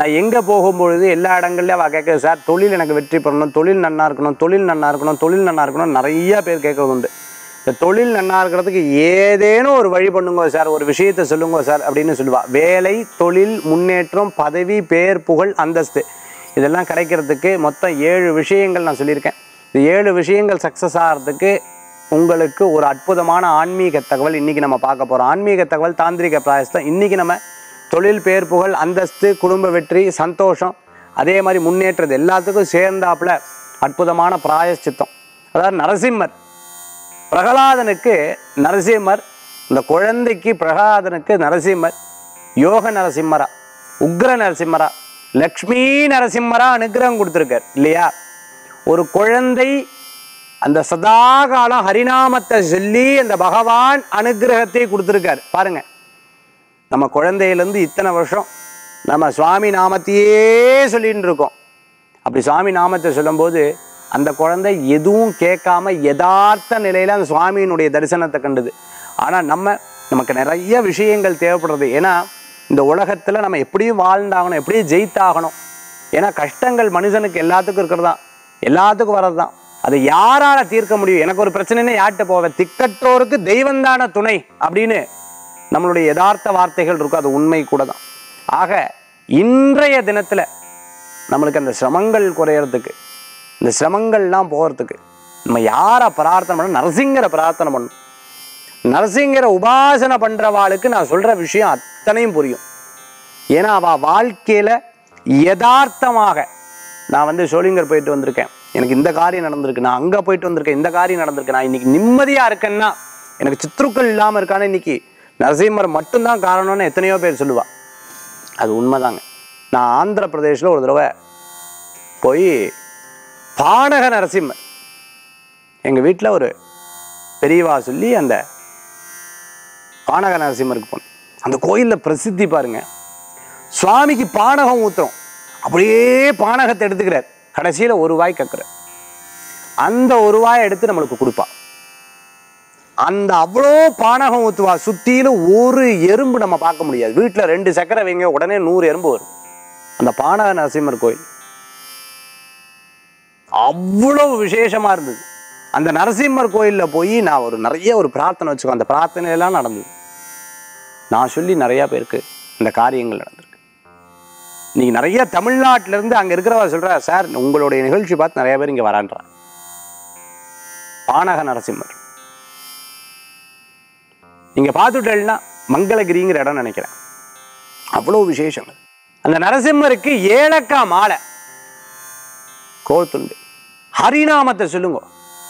நான் எங்கே போகும்பொழுது எல்லா இடங்கள்லையும் அவள் கேட்குறது சார் தொழில் எனக்கு வெற்றி பெறணும் தொழில் நன்னா இருக்கணும் தொழில் நன்னா இருக்கணும் தொழில் நன்னா இருக்கணும் நிறைய பேர் கேட்கறது உண்டு இந்த தொழில் நன்னா இருக்கிறதுக்கு ஏதேனும் ஒரு வழி பண்ணுங்க சார் ஒரு விஷயத்தை சொல்லுங்க சார் அப்படின்னு சொல்லுவா வேலை தொழில் முன்னேற்றம் பதவி பேர் புகழ் அந்தஸ்து இதெல்லாம் கிடைக்கிறதுக்கு மொத்தம் ஏழு விஷயங்கள் நான் சொல்லியிருக்கேன் இந்த ஏழு விஷயங்கள் சக்ஸஸ் ஆகிறதுக்கு உங்களுக்கு ஒரு அற்புதமான ஆன்மீக தகவல் இன்னைக்கு நம்ம பார்க்க போகிறோம் ஆன்மீக தகவல் தாந்திரிக பிராயஸ்தம் இன்னைக்கு நம்ம தொழில் பேர் புகழ் அந்தஸ்து குடும்ப வெற்றி சந்தோஷம் அதே மாதிரி முன்னேற்றது எல்லாத்துக்கும் சேர்ந்தாப்புல அற்புதமான பிராயஷ்சித்தம் அதாவது நரசிம்மர் பிரகலாதனுக்கு நரசிம்மர் இந்த குழந்தைக்கு பிரகலாதனுக்கு நரசிம்மர் யோக நரசிம்மரா உக்ர நரசிம்மரா லக்ஷ்மி நரசிம்மரா அனுக்கிரகம் கொடுத்துருக்கார் இல்லையா ஒரு குழந்தை அந்த சதாகாலம் ஹரிநாமத்தை சொல்லி அந்த பகவான் அனுக்கிரகத்தை கொடுத்துருக்கார் பாருங்க நம்ம குழந்தையிலேருந்து இத்தனை வருஷம் நம்ம சுவாமி நாமத்தையே சொல்லிட்டு இருக்கோம் அப்படி சுவாமி நாமத்தை சொல்லும்போது அந்த குழந்தை எதுவும் கேட்காம யதார்த்த நிலையில அந்த சுவாமியினுடைய தரிசனத்தை கண்டுது ஆனா நம்ம நமக்கு நிறைய விஷயங்கள் தேவைப்படுறது ஏன்னா இந்த உலகத்துல நம்ம எப்படியும் வாழ்ந்தாகணும் எப்படியும் ஜெயித்தாகணும் ஏன்னா கஷ்டங்கள் மனுஷனுக்கு எல்லாத்துக்கும் இருக்கிறது தான் எல்லாத்துக்கும் வர்றது தான் அதை யாரால தீர்க்க முடியும் எனக்கு ஒரு பிரச்சனைன்னு யார்கிட்ட போவேன் திக்கற்றோருக்கு தெய்வந்தான துணை அப்படின்னு நம்மளுடைய யதார்த்த வார்த்தைகள் இருக்கும் அது உண்மை கூட தான் ஆக இன்றைய தினத்துல நம்மளுக்கு அந்த சிரமங்கள் குறையறதுக்கு இந்த சிரமங்கள்லாம் போகிறதுக்கு நம்ம யாரை பிரார்த்தனை பண்ணணும் நரசிங்கரை பிரார்த்தனை பண்ணணும் நரசிங்கரை உபாசனை பண்றவாளுக்கு நான் சொல்ற விஷயம் அத்தனையும் புரியும் ஏன்னா அவ வாழ்க்கையில யதார்த்தமாக நான் வந்து சோளிங்கர் போயிட்டு வந்திருக்கேன் எனக்கு இந்த காரியம் நடந்திருக்கு நான் அங்க போயிட்டு வந்திருக்கேன் இந்த காரியம் நடந்திருக்கு நான் இன்னைக்கு நிம்மதியா இருக்கேன்னா எனக்கு சித்ருக்கள் இல்லாம இருக்கான்னு இன்னைக்கு நரசிம்மர் மட்டும்தான் காரணம்னு எத்தனையோ பேர் சொல்லுவா அது உண்மைதாங்க நான் ஆந்திர பிரதேசில் ஒரு தடவை போய் பானக நரசிம்மர் எங்கள் வீட்டில் ஒரு பெரியவா சொல்லி அந்த பானக நரசிம்மருக்கு போனோம் அந்த கோயிலில் பிரசித்தி பாருங்க சுவாமிக்கு பானகம் ஊத்துறோம் அப்படியே பானகத்தை எடுத்துக்கிறார் கடைசியில் ஒரு வாய் கக்குறார் அந்த ஒரு வாயை எடுத்து நம்மளுக்கு கொடுப்பா அந்த அவ்வளோ பானகம் ஊத்துவா சுத்தியிலும் ஒரு எறும்பு நம்ம பார்க்க முடியாது வீட்டில் ரெண்டு சக்கரை வைங்க உடனே நூறு எறும்பு வரும் அந்த பானக நரசிம்மர் கோயில் அவ்வளவு விசேஷமா இருந்தது அந்த நரசிம்மர் கோயில்ல போய் நான் ஒரு நிறைய ஒரு பிரார்த்தனை வச்சுக்கோ அந்த பிரார்த்தனை எல்லாம் நடந்தது நான் சொல்லி நிறைய பேருக்கு இந்த காரியங்கள் நடந்திருக்கு இன்னைக்கு நிறைய தமிழ்நாட்டுல இருந்து அங்க இருக்கிறவ சொல்றா சார் உங்களுடைய நிகழ்ச்சி பார்த்து நிறைய பேர் இங்க வரான்றா பானக நரசிம்மர் நீங்க பார்த்துட்டேன்னா மங்களகிரிங்கிற இடம் நினைக்கிறேன் அவ்வளவு விசேஷங்கள் அந்த நரசிம்மருக்கு ஏலக்காய் மாலை கோத்துண்டு ஹரிநாமத்தை சொல்லுங்க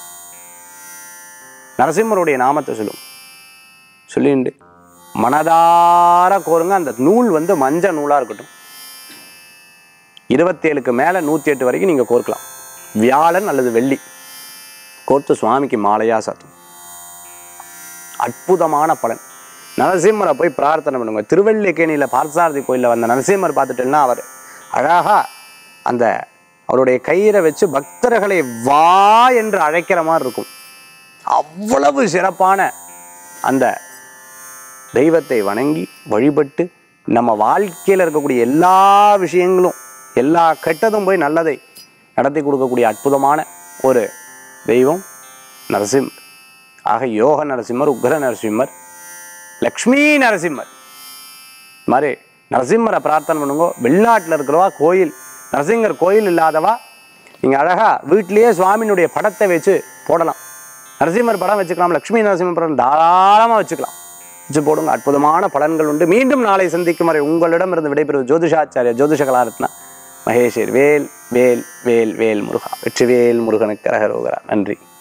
நரசிம்மருடைய நாமத்தை சொல்லுங்க சொல்லிண்டு மனதார கோருங்க அந்த நூல் வந்து மஞ்ச நூலா இருக்கட்டும் இருபத்தேழுக்கு மேல நூத்தி எட்டு வரைக்கும் நீங்க கோர்க்கலாம் வியாழன் அல்லது வெள்ளி கோர்த்து சுவாமிக்கு மாலையா சாத்தும் அற்புதமான பலன் நரசிம்மரை போய் பிரார்த்தனை பண்ணுங்க திருவல்லிக்கேணியில பார்த்தசாரதி கோயில்ல வந்த நரசிம்மர் பார்த்துட்டேன்னா அவர் அழகா அந்த அவருடைய கயிறை வச்சு பக்தர்களை வா என்று அழைக்கிற மாதிரி இருக்கும் அவ்வளவு சிறப்பான அந்த தெய்வத்தை வணங்கி வழிபட்டு நம்ம வாழ்க்கையில் இருக்கக்கூடிய எல்லா விஷயங்களும் எல்லா கெட்டதும் போய் நல்லதை நடத்தி கொடுக்கக்கூடிய அற்புதமான ஒரு தெய்வம் நரசிம்மர் ஆக யோக நரசிம்மர் உக்ர நரசிம்மர் லக்ஷ்மி நரசிம்மர் இது மாதிரி நரசிம்மரை பிரார்த்தனை பண்ணுங்க வெளிநாட்டில் இருக்கிறவா கோயில் நரசிங்கர் கோயில் இல்லாதவா நீங்கள் அழகா வீட்டிலேயே சுவாமியினுடைய படத்தை வச்சு போடலாம் நரசிம்மர் படம் வச்சுக்கலாம் லக்ஷ்மி நரசிம்மர் படம் தாராளமாக வச்சுக்கலாம் வச்சு போடுங்க அற்புதமான பலன்கள் உண்டு மீண்டும் நாளை சந்திக்கும் வரை உங்களிடம் இருந்து விடைபெறுவது ஜோதிஷாச்சாரிய ஜோதிஷ கலாரத்னா மகேஷர் வேல் வேல் வேல் வேல் முருகா வெற்றிவேல் முருகனுக்கு ரகரோகரா நன்றி